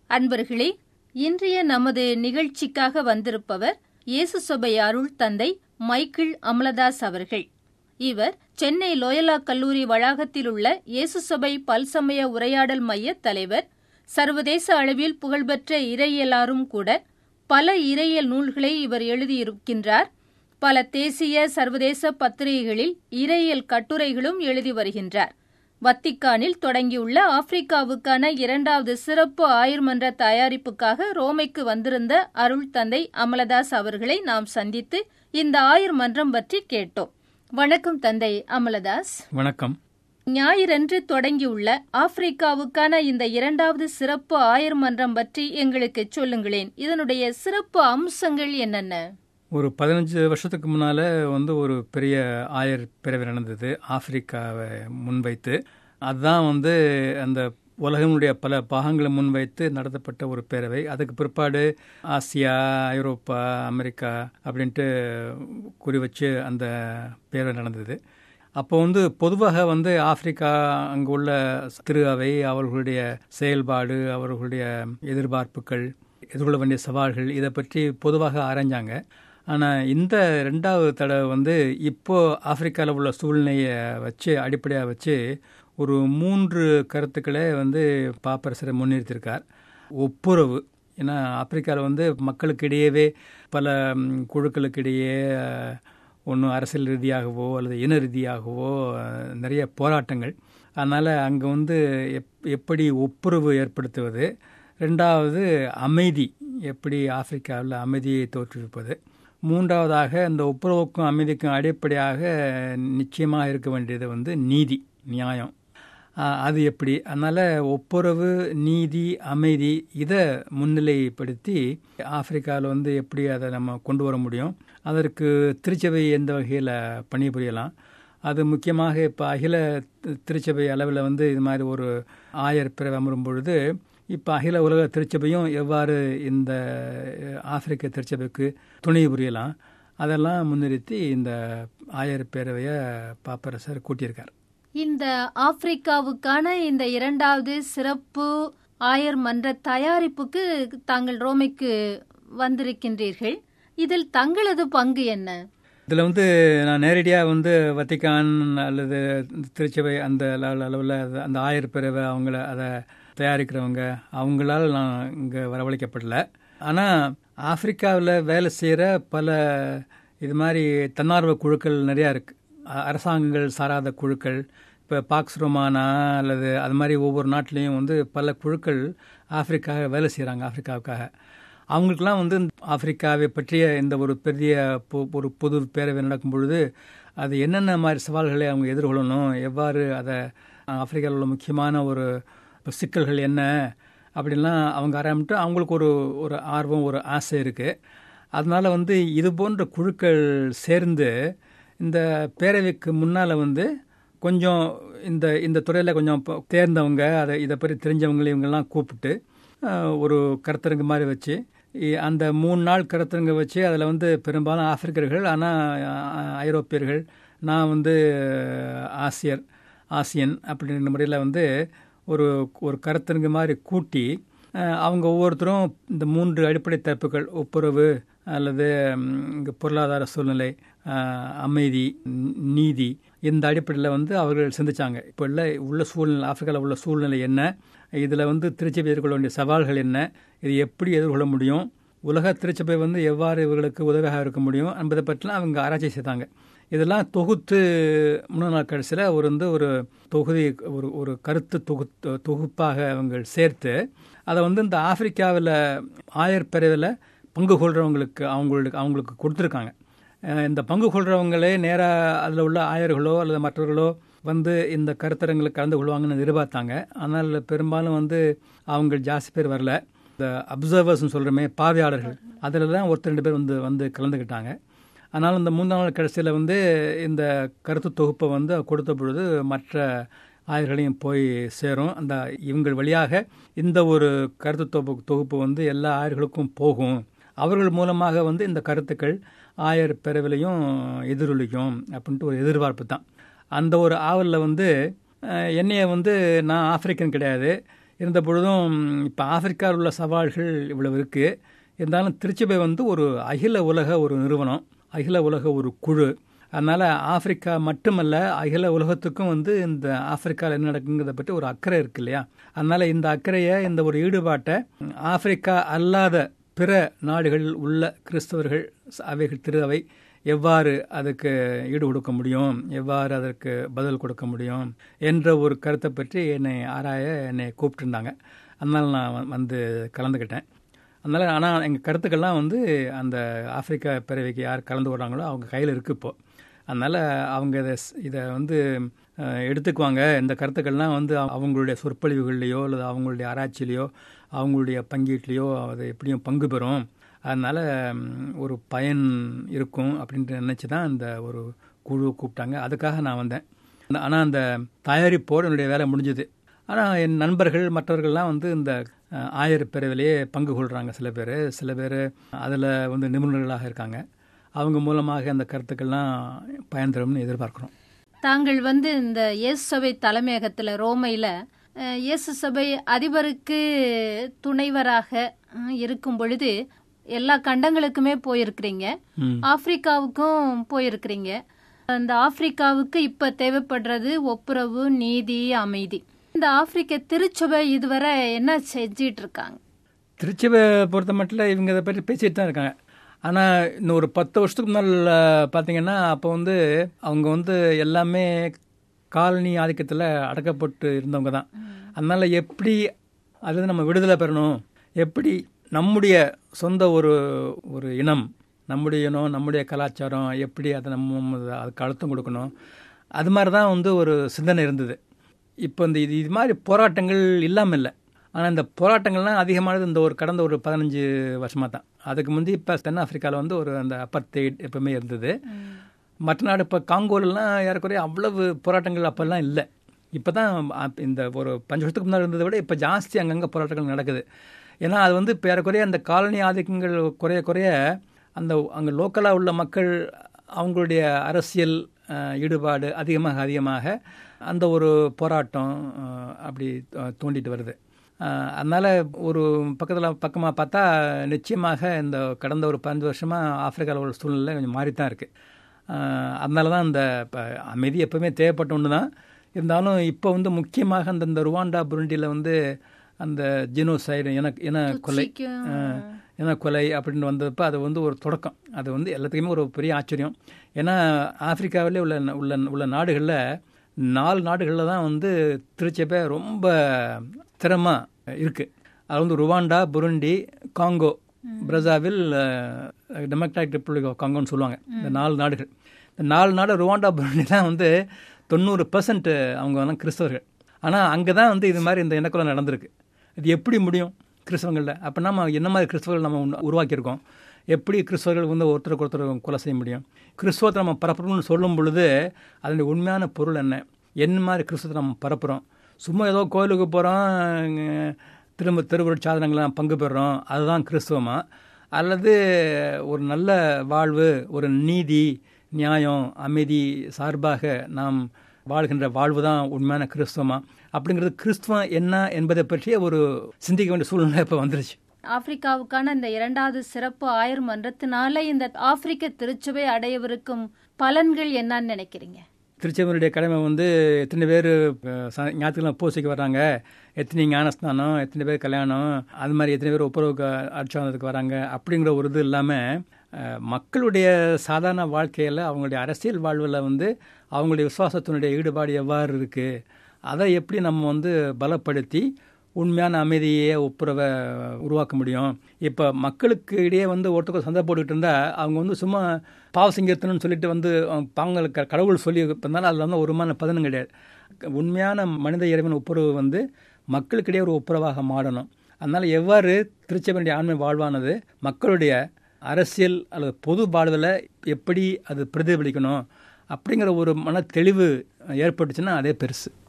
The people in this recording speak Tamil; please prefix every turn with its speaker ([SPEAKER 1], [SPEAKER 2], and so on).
[SPEAKER 1] அன்பர்களே இன்றைய நமது நிகழ்ச்சிக்காக வந்திருப்பவர் இயேசு சபை அருள் தந்தை மைக்கிள் அமலதாஸ் அவர்கள் இவர் சென்னை லோயலா கல்லூரி வளாகத்தில் உள்ள இயேசு சபை பல்சமய உரையாடல் மைய தலைவர் சர்வதேச அளவில் புகழ்பெற்ற இறையியலாரும் கூட பல இறையியல் நூல்களை இவர் எழுதியிருக்கின்றார் பல தேசிய சர்வதேச பத்திரிகைகளில் இறையியல் கட்டுரைகளும் எழுதி வருகின்றார் வத்திக்கானில் தொடங்கியுள்ள ஆப்பிரிக்காவுக்கான இரண்டாவது சிறப்பு ஆயுர்மன்ற தயாரிப்புக்காக ரோமைக்கு வந்திருந்த அருள் தந்தை அமலதாஸ் அவர்களை நாம் சந்தித்து இந்த ஆயுர்மன்றம் பற்றி கேட்டோம் வணக்கம் தந்தை அமலதாஸ்
[SPEAKER 2] வணக்கம்
[SPEAKER 1] ஞாயிறன்று தொடங்கியுள்ள ஆப்பிரிக்காவுக்கான இந்த இரண்டாவது சிறப்பு ஆயுர்மன்றம் பற்றி எங்களுக்கு சொல்லுங்களேன் இதனுடைய சிறப்பு அம்சங்கள் என்னென்ன
[SPEAKER 2] ஒரு பதினஞ்சு வருஷத்துக்கு முன்னால் வந்து ஒரு பெரிய ஆயர் பிறவி நடந்தது ஆப்பிரிக்காவை முன்வைத்து அதுதான் வந்து அந்த உலகனுடைய பல பாகங்களை முன்வைத்து நடத்தப்பட்ட ஒரு பேரவை அதுக்கு பிற்பாடு ஆசியா ஐரோப்பா அமெரிக்கா அப்படின்ட்டு குறி வச்சு அந்த பேரவை நடந்தது அப்போ வந்து பொதுவாக வந்து ஆப்பிரிக்கா அங்கே உள்ள திரு அவை அவர்களுடைய செயல்பாடு அவர்களுடைய எதிர்பார்ப்புகள் எதிர்கொள்ள வேண்டிய சவால்கள் இதை பற்றி பொதுவாக ஆராய்ஞ்சாங்க ஆனால் இந்த ரெண்டாவது தடவை வந்து இப்போது ஆப்பிரிக்காவில் உள்ள சூழ்நிலையை வச்சு அடிப்படையாக வச்சு ஒரு மூன்று கருத்துக்களை வந்து பாப்பரசரை முன்னிறுத்தியிருக்கார் ஒப்புரவு ஏன்னா ஆப்பிரிக்காவில் வந்து மக்களுக்கிடையவே பல குழுக்களுக்கிடையே ஒன்று அரசியல் ரீதியாகவோ அல்லது இன ரீதியாகவோ நிறைய போராட்டங்கள் அதனால் அங்கே வந்து எப் எப்படி ஒப்புரவு ஏற்படுத்துவது ரெண்டாவது அமைதி எப்படி ஆப்பிரிக்காவில் அமைதியை தோற்றுவிப்பது மூன்றாவதாக இந்த ஒப்புரவுக்கும் அமைதிக்கும் அடிப்படையாக நிச்சயமாக இருக்க வேண்டியது வந்து நீதி நியாயம் அது எப்படி அதனால் ஒப்புரவு நீதி அமைதி இதை முன்னிலைப்படுத்தி ஆப்பிரிக்காவில் வந்து எப்படி அதை நம்ம கொண்டு வர முடியும் அதற்கு திருச்சபை எந்த வகையில் பணிபுரியலாம் அது முக்கியமாக இப்போ அகில திருச்சபை அளவில் வந்து இது மாதிரி ஒரு ஆயர் பிறகு அமரும் பொழுது இப்போ அகில உலக திருச்சபையும் எவ்வாறு இந்த ஆப்பிரிக்க திருச்சபைக்கு துணை புரியலாம் அதெல்லாம் முன்னிறுத்தி இந்த ஆயர் பேரவையை பாப்பரசர் கூட்டியிருக்கார்
[SPEAKER 1] இந்த ஆப்பிரிக்காவுக்கான இந்த இரண்டாவது சிறப்பு ஆயர் மன்ற தயாரிப்புக்கு தாங்கள் ரோமைக்கு வந்திருக்கின்றீர்கள் இதில் தங்களது பங்கு என்ன
[SPEAKER 2] இதில் வந்து நான் நேரடியாக வந்து வத்திக்கான் அல்லது திருச்சபை அந்த அளவில் அந்த ஆயர் பிறவை அவங்கள அதை தயாரிக்கிறவங்க அவங்களால் நான் இங்கே வரவழைக்கப்படல ஆனால் ஆப்பிரிக்காவில் வேலை செய்கிற பல இது மாதிரி தன்னார்வ குழுக்கள் நிறையா இருக்குது அரசாங்கங்கள் சாராத குழுக்கள் இப்போ பாக்ஸ் ரொமானா அல்லது அது மாதிரி ஒவ்வொரு நாட்டிலையும் வந்து பல குழுக்கள் ஆப்பிரிக்காக வேலை செய்கிறாங்க ஆப்பிரிக்காவுக்காக அவங்களுக்கெல்லாம் வந்து ஆப்பிரிக்காவை பற்றிய இந்த ஒரு பெரிய ஒரு பொது பேரவை நடக்கும் பொழுது அது என்னென்ன மாதிரி சவால்களை அவங்க எதிர்கொள்ளணும் எவ்வாறு அதை ஆப்பிரிக்காவில் உள்ள முக்கியமான ஒரு சிக்கல்கள் என்ன அப்படின்லாம் அவங்க ஆரம்பிட்டு அவங்களுக்கு ஒரு ஒரு ஆர்வம் ஒரு ஆசை இருக்குது அதனால் வந்து இது போன்ற குழுக்கள் சேர்ந்து இந்த பேரவைக்கு முன்னால் வந்து கொஞ்சம் இந்த இந்த துறையில் கொஞ்சம் தேர்ந்தவங்க அதை இதை பற்றி தெரிஞ்சவங்க இவங்கெல்லாம் கூப்பிட்டு ஒரு கருத்தரங்கு மாதிரி வச்சு அந்த மூணு நாள் கருத்தரங்கு வச்சு அதில் வந்து பெரும்பாலும் ஆப்பிரிக்கர்கள் ஆனால் ஐரோப்பியர்கள் நான் வந்து ஆசியர் ஆசியன் அப்படின்ற முறையில் வந்து ஒரு ஒரு கருத்தரங்கு மாதிரி கூட்டி அவங்க ஒவ்வொருத்தரும் இந்த மூன்று அடிப்படை தரப்புகள் ஒப்புரவு அல்லது இங்கே பொருளாதார சூழ்நிலை அமைதி நீதி இந்த அடிப்படையில் வந்து அவர்கள் சிந்திச்சாங்க இப்போ உள்ள உள்ள சூழ்நிலை ஆப்பிரிக்காவில் உள்ள சூழ்நிலை என்ன இதில் வந்து திருச்சபை எதிர்கொள்ள வேண்டிய சவால்கள் என்ன இது எப்படி எதிர்கொள்ள முடியும் உலக திருச்சபை வந்து எவ்வாறு இவர்களுக்கு உதவியாக இருக்க முடியும் என்பதை பற்றிலாம் அவங்க ஆராய்ச்சி செய்தாங்க இதெல்லாம் தொகுத்து மூணு நாள் கடைசியில் ஒரு வந்து ஒரு தொகுதி ஒரு ஒரு கருத்து தொகு தொகுப்பாக அவங்க சேர்த்து அதை வந்து இந்த ஆப்பிரிக்காவில் ஆயர் பிரிவில் பங்கு கொள்கிறவங்களுக்கு அவங்களுக்கு அவங்களுக்கு கொடுத்துருக்காங்க இந்த பங்கு கொள்கிறவங்களே நேராக அதில் உள்ள ஆயர்களோ அல்லது மற்றவர்களோ வந்து இந்த கருத்தரங்களை கலந்து கொள்வாங்கன்னு எதிர்பார்த்தாங்க ஆனால் பெரும்பாலும் வந்து அவங்க ஜாஸ்தி பேர் வரல இந்த அப்சர்வர்ஸ்னு சொல்கிறோமே பார்வையாளர்கள் அதில் தான் ஒருத்தர் ரெண்டு பேர் வந்து வந்து கலந்துக்கிட்டாங்க ஆனால் இந்த மூன்றாம் நாள் கடைசியில் வந்து இந்த கருத்து தொகுப்பை வந்து கொடுத்த பொழுது மற்ற ஆயர்களையும் போய் சேரும் அந்த இவங்கள் வழியாக இந்த ஒரு கருத்து தொகுப்பு தொகுப்பு வந்து எல்லா ஆயர்களுக்கும் போகும் அவர்கள் மூலமாக வந்து இந்த கருத்துக்கள் ஆயர் பிறவிலையும் எதிரொலிக்கும் அப்படின்ட்டு ஒரு எதிர்பார்ப்பு தான் அந்த ஒரு ஆவலில் வந்து என்னைய வந்து நான் ஆப்பிரிக்கன் கிடையாது இருந்த பொழுதும் இப்போ ஆப்பிரிக்காவில் உள்ள சவால்கள் இவ்வளவு இருக்குது இருந்தாலும் திருச்சபை வந்து ஒரு அகில உலக ஒரு நிறுவனம் அகில உலக ஒரு குழு அதனால் ஆப்பிரிக்கா மட்டுமல்ல அகில உலகத்துக்கும் வந்து இந்த ஆப்பிரிக்காவில் என்ன நடக்குங்கிறத பற்றி ஒரு அக்கறை இருக்கு இல்லையா அதனால் இந்த அக்கறையை இந்த ஒரு ஈடுபாட்டை ஆப்பிரிக்கா அல்லாத பிற நாடுகளில் உள்ள கிறிஸ்தவர்கள் அவைகள் திரு அவை எவ்வாறு அதுக்கு ஈடு கொடுக்க முடியும் எவ்வாறு அதற்கு பதில் கொடுக்க முடியும் என்ற ஒரு கருத்தை பற்றி என்னை ஆராய என்னை கூப்பிட்டுருந்தாங்க அதனால் நான் வந்து கலந்துக்கிட்டேன் அதனால் ஆனால் எங்கள் கருத்துக்கள்லாம் வந்து அந்த ஆப்பிரிக்கா பிறவிக்கு யார் கலந்து வர்றாங்களோ அவங்க கையில் இருக்குது இப்போது அதனால் அவங்க இதை இதை வந்து எடுத்துக்குவாங்க இந்த கருத்துக்கள்லாம் வந்து அவங்களுடைய சொற்பொழிவுகள்லையோ அல்லது அவங்களுடைய ஆராய்ச்சியிலையோ அவங்களுடைய பங்கீட்லேயோ அது எப்படியும் பங்கு பெறும் அதனால் ஒரு பயன் இருக்கும் அப்படின்ட்டு நினச்சி தான் இந்த ஒரு குழு கூப்பிட்டாங்க அதுக்காக நான் வந்தேன் ஆனால் அந்த தயாரிப்போடு என்னுடைய வேலை முடிஞ்சுது ஆனால் என் நண்பர்கள் மற்றவர்கள்லாம் வந்து இந்த ஆயர் பிறவிலேயே பங்கு கொள்கிறாங்க சில பேர் சில பேர் அதில் வந்து நிபுணர்களாக இருக்காங்க அவங்க மூலமாக அந்த கருத்துக்கள்லாம் பயன் தரும்னு எதிர்பார்க்குறோம்
[SPEAKER 1] தாங்கள் வந்து இந்த இயேசு சபை தலைமையகத்தில் ரோமையில் இயேசு சபை அதிபருக்கு துணைவராக இருக்கும் பொழுது எல்லா கண்டங்களுக்குமே போயிருக்கிறீங்க ஆப்பிரிக்காவுக்கும் போயிருக்கிறீங்க அந்த ஆப்பிரிக்காவுக்கு இப்ப தேவைப்படுறது ஒப்புரவு நீதி அமைதி இந்த ஆப்பிரிக்க திருச்சபை இதுவரை என்ன செஞ்சிட்டு இருக்காங்க
[SPEAKER 2] திருச்சபை பொறுத்த மட்டும் இவங்க இதை பற்றி பேசிட்டு தான் இருக்காங்க ஆனால் இன்னும் ஒரு பத்து வருஷத்துக்கு முன்னால் பார்த்தீங்கன்னா அப்போ வந்து அவங்க வந்து எல்லாமே காலனி ஆதிக்கத்தில் அடக்கப்பட்டு இருந்தவங்க தான் அதனால் எப்படி அது நம்ம விடுதலை பெறணும் எப்படி நம்முடைய சொந்த ஒரு ஒரு இனம் நம்முடைய இனம் நம்முடைய கலாச்சாரம் எப்படி அதை நம்ம அதுக்கு அழுத்தம் கொடுக்கணும் அது மாதிரி தான் வந்து ஒரு சிந்தனை இருந்தது இப்போ இந்த இது இது மாதிரி போராட்டங்கள் இல்லாமல் இல்லை ஆனால் இந்த போராட்டங்கள்லாம் அதிகமானது இந்த ஒரு கடந்த ஒரு பதினஞ்சு வருஷமாக தான் அதுக்கு முந்தி இப்போ தென்னாப்பிரிக்காவில் வந்து ஒரு அந்த அப்பர்த்தைட் எப்பவுமே இருந்தது மற்ற நாடு இப்போ காங்கோலெலாம் ஏறக்குறைய அவ்வளவு போராட்டங்கள் அப்போல்லாம் இல்லை இப்போ தான் இந்த ஒரு பஞ்சு வருஷத்துக்கு முன்னாடி இருந்ததை விட இப்போ ஜாஸ்தி அங்கங்கே போராட்டங்கள் நடக்குது ஏன்னா அது வந்து இப்போ ஏறக்குறைய அந்த காலனி ஆதிக்கங்கள் குறைய குறைய அந்த அங்கே லோக்கலாக உள்ள மக்கள் அவங்களுடைய அரசியல் ஈடுபாடு அதிகமாக அதிகமாக அந்த ஒரு போராட்டம் அப்படி தோண்டிட்டு வருது அதனால் ஒரு பக்கத்தில் பக்கமாக பார்த்தா நிச்சயமாக இந்த கடந்த ஒரு பதினஞ்சு வருஷமாக ஆப்பிரிக்காவில் உள்ள சூழ்நிலை கொஞ்சம் மாறி தான் இருக்குது அதனால தான் இந்த இப்போ அமைதி எப்போவுமே தேவைப்பட்ட ஒன்று தான் இருந்தாலும் இப்போ வந்து முக்கியமாக அந்த இந்த ருவாண்டா புருண்டியில் வந்து அந்த ஜினோசைடு என இன கொலை இன கொலை அப்படின்னு வந்தப்போ அது வந்து ஒரு தொடக்கம் அது வந்து எல்லாத்துக்குமே ஒரு பெரிய ஆச்சரியம் ஏன்னா ஆப்பிரிக்காவிலே உள்ள உள்ள உள்ள நாடுகளில் நாலு நாடுகளில் தான் வந்து திருச்சபை ரொம்ப திறமாக இருக்குது அது வந்து Rwanda Burundi Congo Brazzaville democratic republic of காங்கோன்னு சொல்லுவாங்க இந்த நாலு நாடுகள் இந்த நாலு நாடு ருவாண்டா புருண்டி தான் வந்து தொண்ணூறு பர்சன்ட் அவங்க வந்து கிறிஸ்தவர்கள் ஆனால் அங்கே தான் வந்து இது மாதிரி இந்த இனக்குலை நடந்திருக்கு இது எப்படி முடியும் கிறிஸ்தவங்களில் அப்போ நம்ம என்ன மாதிரி கிறிஸ்தவர்கள் நம்ம உருவாக்கியிருக்கோம் எப்படி கிறிஸ்தவர்கள் வந்து ஒருத்தருக்கு ஒருத்தர் கொலை செய்ய முடியும் கிறிஸ்துவத்தை நம்ம பரப்புறோம்னு சொல்லும் பொழுது அதனுடைய உண்மையான பொருள் என்ன என்ன மாதிரி கிறிஸ்துவத்தை நம்ம பரப்புகிறோம் சும்மா ஏதோ கோயிலுக்கு போகிறோம் திரும்ப திருவருட் சாதனங்கள்லாம் பங்கு பெறுறோம் அதுதான் கிறிஸ்துவமா அல்லது ஒரு நல்ல வாழ்வு ஒரு நீதி நியாயம் அமைதி சார்பாக நாம் வாழ்கின்ற வாழ்வு தான் உண்மையான கிறிஸ்துவமா அப்படிங்கிறது கிறிஸ்துவம் என்ன என்பதை பற்றிய ஒரு சிந்திக்க வேண்டிய சூழ்நிலை இப்போ வந்துருச்சு
[SPEAKER 1] ஆப்பிரிக்காவுக்கான இந்த இரண்டாவது சிறப்பு ஆயர் மன்றத்தினால இந்த ஆப்பிரிக்க திருச்சபை அடையவிருக்கும் பலன்கள் என்னன்னு நினைக்கிறீங்க
[SPEAKER 2] திருச்செவனுடைய கடமை வந்து எத்தனை பேர் ஞாயிற்றுக்கிழமை பூசைக்கு வர்றாங்க எத்தனை ஞானஸ்தானம் எத்தனை பேர் கல்யாணம் அது மாதிரி எத்தனை பேர் ஒப்புரவுக்கு அர்ச்சானதுக்கு வராங்க அப்படிங்கிற ஒரு இது இல்லாமல் மக்களுடைய சாதாரண வாழ்க்கையில் அவங்களுடைய அரசியல் வாழ்வில் வந்து அவங்களுடைய விசுவாசத்தினுடைய ஈடுபாடு எவ்வாறு இருக்குது அதை எப்படி நம்ம வந்து பலப்படுத்தி உண்மையான அமைதியை ஒப்புரவை உருவாக்க முடியும் இப்போ மக்களுக்கு இடையே வந்து ஒருத்தருக்கு சண்டை போட்டுக்கிட்டு இருந்தால் அவங்க வந்து சும்மா பாவ சங்கீர்த்தனம்னு சொல்லிட்டு வந்து பாவங்களுக்கு கடவுள் சொல்லி இருந்தாலும் அதில் வந்து ஒரு மான பதனம் கிடையாது உண்மையான மனித இறைவன் ஒப்புரவு வந்து மக்களுக்கிடையே ஒரு ஒப்புரவாக மாறணும் அதனால் எவ்வாறு திருச்சபையுடைய ஆண்மை வாழ்வானது மக்களுடைய அரசியல் அல்லது பொது வாழ்வில் எப்படி அது பிரதிபலிக்கணும் அப்படிங்கிற ஒரு மன தெளிவு ஏற்பட்டுச்சுன்னா அதே பெருசு